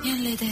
ఏం లేదే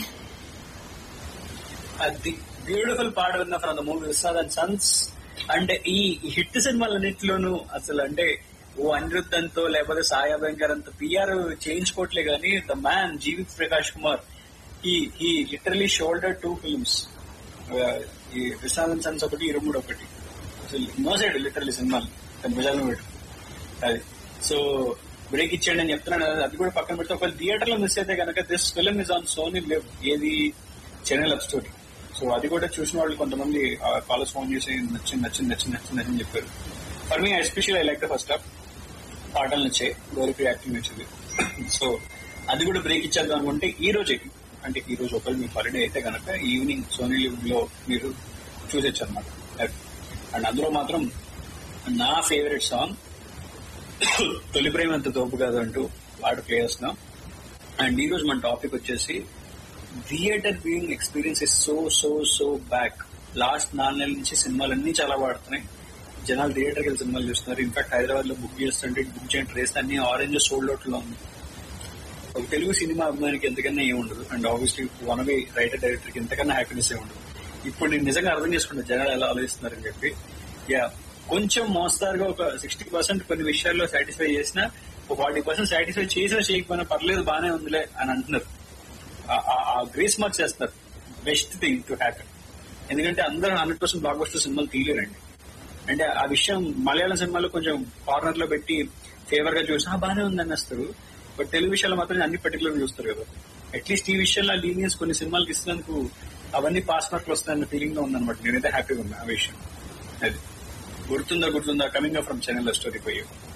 అది బ్యూటిఫుల్ పాట విన్న from the movie Vishwad and sons అంటే ఈ హిట్ సినిమాలన్నింటిలోనూ అసలు అంటే ఓ అనిరుద్ధంతో లేకపోతే సాయా వెంకర్ అంత పిఆర్ చేయించుకోవట్లే గానీ the man G V Prakash Kumar ఈ ఈ లిటరలీ షోల్డర్ టూ ఫిల్మ్స్ ఈ విశ్వాద్ అండ్ సన్స్ ఒకటి ఇరుముడు ఒకటి అసలు మోసాడు లిటరలీ సినిమాలు తన భుజాలను పెట్టు అది సో బ్రేక్ ఇచ్చేయండి అని చెప్తున్నాను కదా, అది కూడా పక్కన పెడితే ఒకవేళ థియేటర్ లో మిస్ అయితే కనుక this film is on Sony LIV ఏది చెన్నై లవ్ స్టోరీ సో అది కూడా చూసిన వాళ్ళు కొంతమంది కాలర్స్ ఫోన్ చేసి నచ్చింది నచ్చింది నచ్చింది నచ్చింది నచ్చింది చెప్పారు for me special I like the first half పాటలు నచ్చాయి గౌరీ యాక్టింగ్ నచ్చింది సో అది కూడా బ్రేక్ ఇచ్చేద్దాం అనుకుంటే ఈ రోజే అంటే ఈ రోజు ఒకవేళ మీ హాలిడే అయితే కనుక ఈవినింగ్ సోనీ లివ్ లో మీరు చూసేచ్చు అనమాట అండ్ అందులో మాత్రం నా ఫేవరెట్ సాంగ్ తొలి ప్రేమ అంత తోపు కాదు అంటూ పాట ప్లే చేస్తున్నాం అండ్ ఈ రోజు మన టాపిక్ వచ్చేసి theatre viewing experience is so so so back last నాలుగు నెలల నుంచి సినిమాలు అన్ని చాలా వాడుతున్నాయి జనాలు థియేటర్కి వెళ్ళి సినిమాలు చూస్తున్నారు ఇన్ఫాక్ట్ హైదరాబాద్ లో బుక్ చేస్తుంటే బుక్ చేయడం రేస్తే అన్ని ఆరెంజ్ సోల్డ్ అవుట్ లో ఉంది ఒక తెలుగు సినిమా అభిమానికి ఎంతకన్నా ఏం ఉండదు and obviously one way writer director కి ఎంతకన్నా హ్యాపీనెస్ ఏ ఉండదు ఇప్పుడు నేను నిజంగా అర్థం చేసుకుంటా జనాలు ఎలా ఆలోచిస్తున్నారని చెప్పి యా కొంచెం మోస్తారుగా ఒక సిక్స్టీ పర్సెంట్ కొన్ని విషయాల్లో సాటిస్ఫై చేసినా ఒక ఫార్టీ పర్సెంట్ సాటిస్ఫై చేసినా చేయకపోయినా పర్లేదు బానే ఉందిలే అని అంటున్నారు ఆ- ఆ- ఆ గ్రేస్ మార్క్స్ చేస్తారు బెస్ట్ థింగ్ టు హ్యాపీ ఎందుకంటే అందరూ హండ్రెడ్ పర్సెంట్ బ్లాక్ బస్టర్ సినిమాలు తీయలేరండి అంటే ఆ విషయం మలయాళం సినిమాలో కొంచెం కార్నర్ లో పెట్టి ఫేవర్ గా చూసి "ఆ, బానే ఉంది అనేస్తారు బట్ తెలుగు విషయాలు మాత్రం అన్ని పర్టికులర్ చూస్తారు కదా అట్లీస్ట్ ఈ విషయంలో లీనియన్స్ కొన్ని సినిమాలకు ఇస్తున్నందుకు అవన్నీ పాస్ మార్కులు వస్తాయన్న ఫీలింగ్ లో ఉందన్నమాట నేనైతే హ్యాపీగా ఉన్నా ఆ విషయం అది గుర్తుందా గుర్తుందా కమింగ్ ఫ్రమ్ ఛానల్ స్టోరీ పోయి